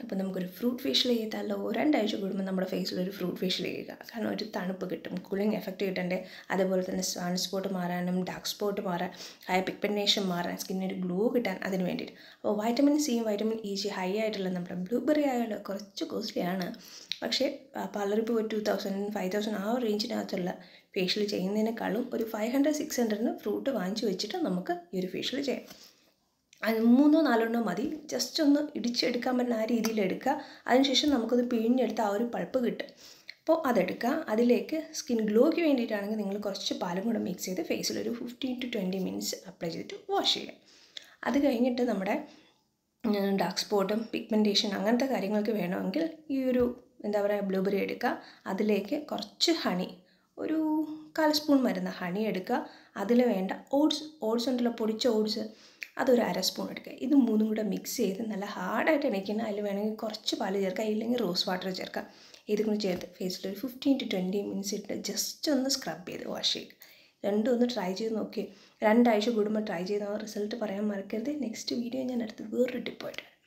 അപ്പോൾ നമുക്കൊരു fruit facial ചെയ്താലോ രണ്ടാഴ്ച കൂടുമ്പോൾ നമ്മുടെ ഫേസിൽ ഒരു ഫ്രൂട്ട് ഫേഷ്യൽ ചെയ്യുക കാരണം ഒരു തണുപ്പ് കിട്ടും കൂളിംഗ് എഫക്റ്റ് കിട്ടണ്ടേ അതേപോലെ തന്നെ സൺ സ്പോട്ട് മാറാനും ഡാർക്ക് സ്പോട്ട് മാറാൻ ഹൈ പിഗ്മെൻറ്റേഷൻ മാറാൻ സ്കിന്നിന് ഗ്ലോ കിട്ടാൻ അതിന് വേണ്ടിയിട്ട് അപ്പോൾ വൈറ്റമിൻ സിയും വൈറ്റമിൻ ഇ ജി ഹൈ ആയിട്ടുള്ള നമ്മുടെ ബ്ലൂബെറി ആയാലും കുറച്ച് കോസ്റ്റ്ലിയാണ് പക്ഷേ ആ, പലരും ഇപ്പോൾ ടു തൗസൻഡ് ഫൈവ് തൗസൻഡ് ആ റേഞ്ചിനകത്തുള്ള ഫേഷ്യൽ ചെയ്യുന്നതിനേക്കാളും ഒരു ഫൈവ് ഹൺഡ്രഡ് സിക്സ് ഹൺഡ്രഡിന് ഫ്രൂട്ട് വാങ്ങിച്ച് വെച്ചിട്ട് നമുക്ക് ഈ ഒരു ഫേഷ്യൽ ചെയ്യാം അത് മൂന്നോ നാലെണ്ണോ മതി ജസ്റ്റ് ഒന്ന് ഇടിച്ചെടുക്കാൻ പറ്റുന്ന ആ രീതിയിൽ എടുക്കുക അതിനുശേഷം നമുക്കത് പിഴിഞ്ഞെടുത്ത് ആ ഒരു പൾപ്പ് കിട്ടും അപ്പോൾ അതെടുക്കുക അതിലേക്ക് സ്കിൻ ഗ്ലോയ്ക്ക് വേണ്ടിയിട്ടാണെങ്കിൽ നിങ്ങൾ കുറച്ച് പാലും കൂടെ മിക്സ് ചെയ്ത് ഫേസിൽ ഒരു fifteen to twenty minutes apply ചെയ്തിട്ട് വാഷ് ചെയ്യുക അത് കഴിഞ്ഞിട്ട് നമ്മുടെ ഡാർക്ക് സ്പോട്ടും പിഗ്മെൻറ്റേഷൻ അങ്ങനത്തെ കാര്യങ്ങൾക്ക് വേണമെങ്കിൽ ഈ ഒരു എന്താ പറയുക ബ്ലൂബെറി എടുക്കുക അതിലേക്ക് കുറച്ച് ഹണി ഒരു കാൽ സ്പൂൺ മരുന്ന് ഹണി എടുക്കുക അതിൽ വേണ്ട ഓട്സ് ഓട്സ് ഉണ്ടല്ലോ പൊടിച്ച ഓട്സ് അതൊരു അര സ്പൂൺ എടുക്കുക ഇത് മൂന്നും കൂടെ മിക്സ് ചെയ്ത് നല്ല ഹാർഡായിട്ട് ഇണയ്ക്കുന്ന അതിൽ വേണമെങ്കിൽ കുറച്ച് പാല് ചേർക്കുക ഇല്ലെങ്കിൽ റോസ് വാട്ടർ ചേർക്കുക ഇതും കൂടി ചേർത്ത് ഫേസിൽ ഒരു ഫിഫ്റ്റീൻ ടു ട്വൻറ്റി മിനിറ്റ്സ് ഇട്ട് ജസ്റ്റ് ഒന്ന് സ്ക്രബ് ചെയ്ത് വാഷ് ചെയ്യുക രണ്ടും ഒന്ന് ട്രൈ ചെയ്ത് നോക്കി രണ്ടാഴ്ച കൂടുമ്പോൾ ട്രൈ ചെയ്ത റിസൾട്ട് പറയാൻ മറക്കരുത് നെക്സ്റ്റ് വീഡിയോ ഞാൻ അടുത്ത് വേറൊരു ടിപ്പായിട്ട്